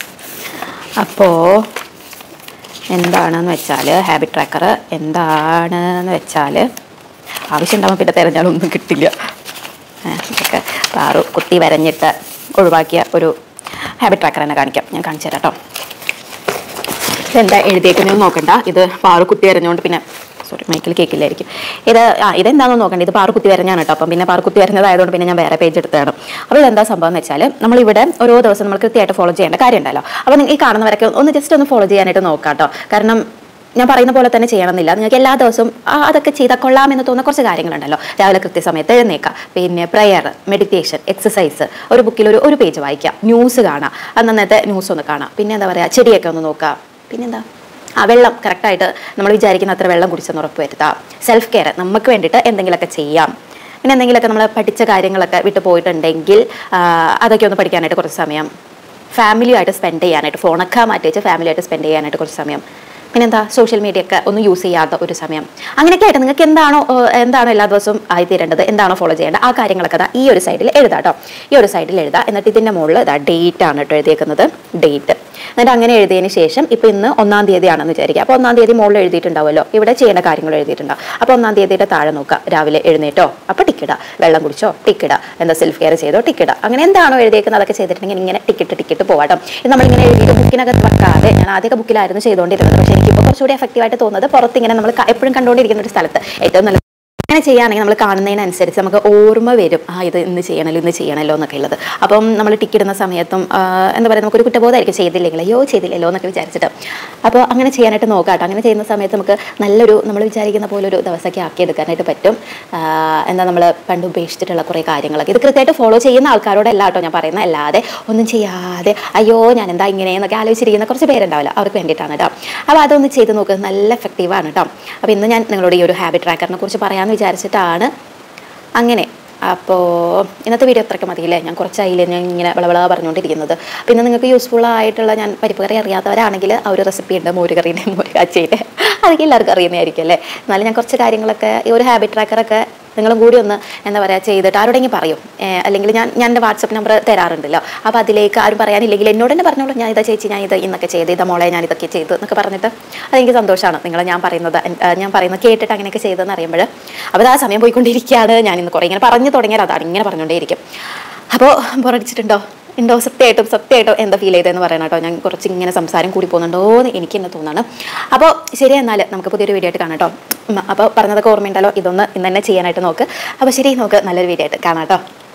അപ്പോൾ എന്താണെന്ന് വെച്ചാൽ ഹാബിറ്റ് ട്രാക്കർ എന്താണെന്ന് വെച്ചാൽ ആവശ്യമുണ്ടാകുമ്പോൾ പിന്നെ തിരഞ്ഞാലൊന്നും കിട്ടില്ല ഏ, ഇതൊക്കെ പാറു കുത്തി വരഞ്ഞിട്ട് ഒഴിവാക്കിയ ഒരു ഹാബിറ്റ് ട്രാക്കർ തന്നെ കാണിക്കാം ഞാൻ കാണിച്ചു തരാം കേട്ടോ ഇതെന്താ എഴുതിയേക്കുന്നത് നോക്കണ്ട ഇത് പാറു കുത്തി വരഞ്ഞുകൊണ്ട് പിന്നെ സോറി മൈക്കിൽ കേൾക്കില്ലായിരിക്കും ഇത് ആ ഇതെന്താണെന്ന് നോക്കണ്ട ഇത് പാറു കുത്തി വരഞ്ഞാണ് കേട്ടോ അപ്പം പിന്നെ പാറു കുത്തി വരഞ്ഞതായതുകൊണ്ട് പിന്നെ ഞാൻ വേറെ പേജ് എടുത്തതാണ് അപ്പോൾ ഇതെന്താ സംഭവം എന്ന് വെച്ചാൽ നമ്മളിവിടെ ഓരോ ദിവസം നമ്മൾ കൃത്യമായിട്ട് ഫോളോ ചെയ്യേണ്ട കാര്യമുണ്ടല്ലോ അപ്പോൾ നിങ്ങൾ ഈ കാണുന്നവരൊക്കെ ഒന്ന് ജസ്റ്റ് ഒന്ന് ഫോളോ ചെയ്യാനായിട്ട് നോക്കാം കേട്ടോ കാരണം ഞാൻ പറയുന്ന പോലെ തന്നെ ചെയ്യണമെന്നില്ല നിങ്ങൾക്ക് എല്ലാ ദിവസവും ആ, അതൊക്കെ ചെയ്താൽ കൊള്ളാമെന്ന് തോന്നുന്ന കുറച്ച് കാര്യങ്ങളുണ്ടല്ലോ രാവിലെ കൃത്യസമയത്ത് എഴുന്നേക്കാം പിന്നെ പ്രയർ മെഡിറ്റേഷൻ എക്സസൈസ് ഒരു ബുക്കിൽ ഒരു ഒരു പേജ് വായിക്കാം ന്യൂസ് കാണാം അന്നത്തെ ന്യൂസ് ഒന്ന് കാണാം പിന്നെ എന്താ പറയുക ചെടിയൊക്കെ ഒന്ന് നോക്കാം പിന്നെന്താ ആ വെള്ളം കറക്റ്റായിട്ട് നമ്മൾ വിചാരിക്കുന്ന അത്ര വെള്ളം കുടിച്ചെന്ന് ഉറപ്പ് വരുത്താം സെൽഫ് കെയർ നമുക്ക് വേണ്ടിയിട്ട് എന്തെങ്കിലുമൊക്കെ ചെയ്യാം പിന്നെ എന്തെങ്കിലുമൊക്കെ നമ്മൾ പഠിച്ച കാര്യങ്ങളൊക്കെ വിട്ടു പോയിട്ടുണ്ടെങ്കിൽ ആ, അതൊക്കെ ഒന്ന് പഠിക്കാനായിട്ട് കുറച്ച് സമയം ഫാമിലിയായിട്ട് സ്പെൻഡ് ചെയ്യാനായിട്ട് ഫോണൊക്കെ മാറ്റി വെച്ച് ഫാമിലിയായിട്ട് സ്പെൻഡ് ചെയ്യാനായിട്ട് കുറച്ച് സമയം പിന്നെന്താ സോഷ്യൽ മീഡിയ ഒക്കെ ഒന്ന് യൂസ് ചെയ്യാത്ത ഒരു സമയം അങ്ങനെയൊക്കെ ആയിട്ട് നിങ്ങൾക്ക് എന്താണോ ഏഹ്, എന്താണോ എല്ലാ ദിവസവും ആയിത്തീരേണ്ടത് എന്താണോ ഫോളോ ചെയ്യേണ്ടത് ആ കാര്യങ്ങളൊക്കെ ദാ ഈ ഒരു സൈഡിൽ എഴുതാം കേട്ടോ ഈ ഒരു സൈഡിൽ എഴുതാം എന്നിട്ട് ഇതിൻ്റെ മുകളിൽ ഇതാ ഡേറ്റ് ആണ് കേട്ടോ എഴുതിയേക്കുന്നത് ഡേറ്റ് എന്നിട്ട് അങ്ങനെ എഴുതിയതിന് ശേഷം ഇപ്പോൾ ഇന്ന് ഒന്നാം തീയതിയാണെന്ന് വിചാരിക്കുക അപ്പോൾ ഒന്നാം തീയതി മുകളിൽ എഴുതിയിട്ടുണ്ടാവുമല്ലോ ഇവിടെ ചെയ്യേണ്ട കാര്യങ്ങൾ എഴുതിയിട്ടുണ്ടാവും അപ്പോൾ ഒന്നാം തീയതിയുടെ താഴെ നോക്കുക രാവിലെ എഴുന്നേറ്റോ അപ്പോൾ ടിക്കിട വെള്ളം കുടിച്ചോ ടിക്കിട എന്താ സെൽഫ് കെയർ ചെയ്തോ ടിക്കിട അങ്ങനെ എന്താണോ എഴുതിയേക്കുന്നത് അതൊക്കെ ചെയ്തിട്ടുണ്ടെങ്കിൽ ഇങ്ങനെ ടിക്കറ്റ് ടിക്കറ്റ് പോവാട്ടോ ഇത് നമ്മളിങ്ങനെ എഴുതിയിട്ട് ബുക്കിനകത്ത് വെക്കാതെ ഞാൻ ആദ്യമൊക്കെ ബുക്കിലായിരുന്നു ചെയ്തുകൊണ്ടിരുന്നത് പക്ഷേ എനിക്കിപ്പോൾ കുറച്ചുകൂടി എഫക്റ്റീവായിട്ട് തോന്നുന്നത് പുറത്തിങ്ങനെ നമ്മൾ ക- എപ്പോഴും കണ്ടുകൊണ്ടിരിക്കുന്ന ഒരു സ്ഥലത്ത് ഏറ്റവും നല്ല അങ്ങനെ ചെയ്യുകയാണെങ്കിൽ നമ്മൾ കാണുന്നതിനനുസരിച്ച് നമുക്ക് ഓർമ്മ വരും ആ ഇത് ഇന്ന് ചെയ്യണമല്ലോ ഇന്ന് ചെയ്യണമല്ലോ എന്നൊക്കെ ഉള്ളത് അപ്പം നമ്മൾ ടിക്കറ്റ് ഇടുന്ന സമയത്തും ആ, എന്താ പറയുക നമുക്കൊരു കുറ്റബോധമായിരിക്കും ചെയ്തില്ലെങ്കിൽ അയ്യോ ചെയ്തില്ലല്ലോ എന്നൊക്കെ വിചാരിച്ചിട്ട് അപ്പോൾ അങ്ങനെ ചെയ്യാനായിട്ട് നോക്കാം കേട്ടോ അങ്ങനെ ചെയ്യുന്ന സമയത്ത് നമുക്ക് നല്ലൊരു നമ്മൾ വിചാരിക്കുന്ന പോലെ ഒരു ദിവസമൊക്കെ ആക്കിയെടുക്കാനായിട്ട് പറ്റും ആ, എന്താ നമ്മൾ പണ്ട് ഉപേക്ഷിച്ചിട്ടുള്ള കുറേ കാര്യങ്ങളൊക്കെ ഇത് കൃത്യമായിട്ട് ഫോളോ ചെയ്യുന്ന ആൾക്കാരോടല്ല കേട്ടോ ഞാൻ പറയുന്നത് അല്ലാതെ ഒന്നും ചെയ്യാതെ അയ്യോ ഞാൻ എന്താ ഇങ്ങനെ എന്നൊക്കെ ആലോചിച്ചിരിക്കുന്ന കുറച്ച് പേരുണ്ടാവില്ല അവർക്ക് വേണ്ടിയിട്ടാണ് കേട്ടോ അപ്പോൾ അതൊന്ന് ചെയ്ത് നോക്കുക നല്ല എഫക്റ്റീവാണ് കേട്ടോ അപ്പോൾ ഇന്ന് ഞാൻ നിങ്ങളോട് ഈ ഒരു ഹാബിറ്റ് ട്രാക്കറിനെ കുറിച്ച് പറയാമെന്ന് വിചാരിച്ചിട്ടാണ് അങ്ങനെ അപ്പോൾ ഇന്നത്തെ വീഡിയോ അത്രയ്ക്ക് മതിയില്ലേ ഞാൻ കുറച്ചായില്ലേ ഞാൻ ഇങ്ങനെ വിളവിള പറഞ്ഞുകൊണ്ടിരിക്കുന്നത് പിന്നെ നിങ്ങൾക്ക് യൂസ്ഫുൾ ആയിട്ടുള്ള ഞാൻ പരിപ്പ് കറി അറിയാത്തവരാണെങ്കിൽ ആ ഒരു റെസിപ്പി ഉണ്ട് മോര് കറീൻ്റെ മോര് കാച്ചിയുടെ അതൊക്കെ എല്ലാവർക്കും അറിയുന്നതായിരിക്കും അല്ലേ എന്നാലും ഞാൻ കുറച്ച് കാര്യങ്ങളൊക്കെ ഈ ഒരു ഹാബിറ്റ് ട്രാക്കറൊക്കെ നിങ്ങളും കൂടി ഒന്ന് എന്താ പറയുക ചെയ്തിട്ട് ആരോടെങ്കിലും പറയും ഏഹ് അല്ലെങ്കിൽ ഞാൻ ഞാൻ എൻ്റെ വാട്സപ്പ് നമ്പർ തരാറുണ്ടല്ലോ അപ്പോൾ അതിലേക്ക് ആരും പറയാനില്ലെങ്കിൽ എന്നോട് തന്നെ പറഞ്ഞോളൂ ഞാൻ ഇതാ ചേച്ചി ഞാൻ ഇത് ഇന്നൊക്കെ ചെയ്ത് ഇതാ മോളെ ഞാൻ ഇതൊക്കെ ചെയ്തു എന്നൊക്കെ പറഞ്ഞിട്ട് അതെനിക്ക് സന്തോഷമാണ് നിങ്ങൾ ഞാൻ പറയുന്നത് എൻ- ആ, ഞാൻ പറയുന്നത് കേട്ടിട്ട് അങ്ങനെയൊക്കെ ചെയ്തതെന്ന് അറിയുമ്പോൾ അപ്പോൾ ആ സമയം പോയിക്കൊണ്ടിരിക്കുകയാണ് ഞാൻ ഇന്ന് കുറേ ഇങ്ങനെ പറഞ്ഞു തുടങ്ങിയാൽ അതാണ് ഇങ്ങനെ പറഞ്ഞുകൊണ്ടേയിരിക്കും അപ്പോൾ ബോറടിച്ചിട്ടുണ്ടോ ഉണ്ടോ സത്യമായിട്ടും സത്യമായിട്ടും എന്താ ഫീൽ ചെയ്തതെന്ന് പറയണം കേട്ടോ ഞാൻ കുറച്ച് ഇങ്ങനെ സംസാരം കൂടി പോകുന്നുണ്ടോ എന്ന് എനിക്ക് തന്നെ തോന്നുന്നു അപ്പോൾ ശരി എന്നാൽ നമുക്ക് പുതിയൊരു വീഡിയോ ആയിട്ട് കാണാം കേട്ടോ ഉം, അപ്പോൾ പറഞ്ഞതൊക്കെ ഓർമ്മയുണ്ടല്ലോ ഇതൊന്ന് ഇന്ന് തന്നെ ചെയ്യാനായിട്ട് നോക്ക് അപ്പോൾ ശരി നോക്ക് നല്ലൊരു വീഡിയോ ആയിട്ട് കാണാം കേട്ടോ